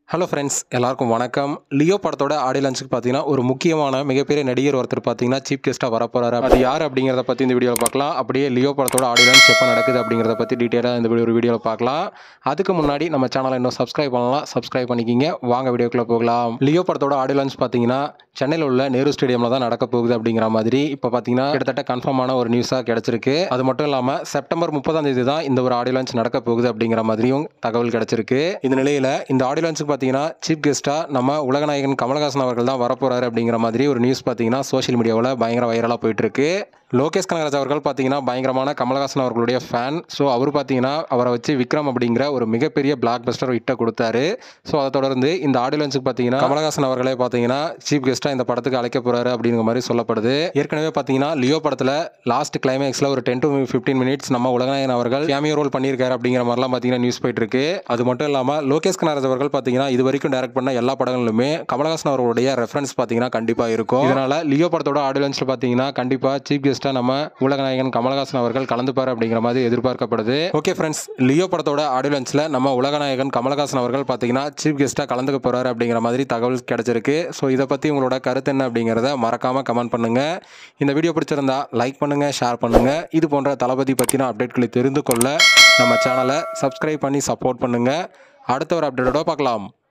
hello friends எல்லாருக்கும் வணக்கம் Leo படத்தோட ஆடியோ லான்ச்சுக்கு பார்த்தீங்கன்னா ஒரு முக்கியமான மிகப்பெரிய நடிகர் ஒருத்தர் பார்த்தீங்கன்னா சீஃப் கெஸ்ட்டாக வரப்போறாரு அது யார் அப்படிங்கிறத பற்றி இந்த வீடியோவில் பார்க்கலாம் அப்படியே லியோ படத்தோட ஆடியோ லான்ச் எப்போ நடக்குது அப்படிங்கிறத பற்றி டீட்டெயிலாக இந்த வீடியோ ஒரு வீடியோவில் பார்க்கலாம் அதுக்கு முன்னாடி நம்ம சேனலை இன்னும் சப்ஸ்கிரைப் பண்ணலாம் சப்ஸ்கிரைப் பண்ணிக்கிங்க வாங்க வீடியோக்குள்ளே போகலாம் லியோ படத்தோட ஆடியோ லான்ச் பார்த்தீங்கன்னா சென்னையில் உள்ள நேரு ஸ்டேடியமில் தான் நடக்க போகுது அப்படிங்கிற மாதிரி இப்போ பார்த்தீங்கன்னா கிட்டத்தட்ட கன்ஃபார்மான ஒரு நியூஸாக கிடைச்சிருக்கு அது மட்டும் இல்லாமல் செப்டம்பர் முப்பதாம் தேதி தான் இந்த ஒரு ஆடியோ லான்ச் நடக்க போகுது அப்படிங்கிற மாதிரியும் தகவல் கிடைச்சிருக்கு இந்த நிலையில் இந்த ஆடியோ லான்ச்சுக்கு பார்த்தீங்கன்னா சீஃப் கெஸ்ட்டாக நம்ம உலகநாயகன் கமலஹாசன் அவர்கள் தான் வரப்போறாரு அப்படிங்கிற மாதிரி ஒரு நியூஸ் பார்த்தீங்கன்னா சோஷியல் மீடியாவில் பயங்கர வைரலாக போயிட்டு இருக்கு லோகேஷ் கனகராஜ் அவர்கள் பார்த்தீங்கன்னா பயங்கரமான கமலஹாசன் அவர்களுடைய ஃபேன் ஸோ அவர் பார்த்தீங்கன்னா அவரை வச்சு விக்ரம் அப்படிங்கிற ஒரு மிகப்பெரிய பிளாக் பஸ்டர் ஹிட்டை கொடுத்தாரு ஸோ அதை தொடர்ந்து இந்த ஆடியோ லான்ச்சுக்கு பார்த்தீங்கன்னா கமலஹாசன் அவர்களே பார்த்தீங்கன்னா சீஃப் கெஸ்ட்டாக இந்த படத்துக்கு அழைக்க போறாரு அப்படிங்கிற மாதிரி சொல்லப்படுது ஏற்கனவே பார்த்தீங்கன்னா லியோ படத்தில் லாஸ்ட் கிளைமேக்ஸில் ஒரு டென் டு ஃபிஃப்டீன் மினிட்ஸ் நம்ம உலகநாயகன் அவர்கள் கேமியோ ரோல் பண்ணியிருக்காரு அப்படிங்கிற மாதிரிலாம் பார்த்தீங்கன்னா நியூஸ் போயிட்டு இருக்கு அது மட்டும் இல்லாமல் லோகேஷ் கனகராஜ் அவர்கள் பார்த்தீங்கன்னா இது வரைக்கும் டைரக்ட் பண்ண எல்லா படங்களிலுமே கமலஹாசன் அவர்களுடைய ரெஃபரன்ஸ் பார்த்தீங்கன்னா கண்டிப்பாக இருக்கும் இதனால லியோ படத்தோட ஆடியோ லான்ச்சில் பார்த்தீங்கன்னா கண்டிப்பாக சீஃப் கெஸ்ட்டாக நம்ம உலகநாயகன் கமலஹாசன் அவர்கள் கலந்துப்பார் அப்படிங்கிற மாதிரி எதிர்பார்க்கப்படுது ஓகே ஃப்ரெண்ட்ஸ் லியோ படத்தோட ஆடியோ லான்ச்சில் நம்ம உலகநாயகன் கமலஹாசன் அவர்கள் பார்த்தீங்கன்னா சீஃப் கெஸ்ட்டாக கலந்துக்க போறாரு அப்படிங்கிற மாதிரி தகவல் கிடைச்சிருக்கு ஸோ இதை பற்றி உங்களோட கருத்து என்ன அப்படிங்கிறத மறக்காமல் கமெண்ட் பண்ணுங்க இந்த வீடியோ பிடிச்சிருந்தா லைக் பண்ணுங்க ஷேர் பண்ணுங்க இது போன்ற தளபதி பற்றின அப்டேட்களை தெரிந்து கொள்ள நம்ம சேனலை சப்ஸ்கிரைப் பண்ணி சப்போர்ட் பண்ணுங்க அடுத்த ஒரு அப்டேட்டோட பார்க்கலாம்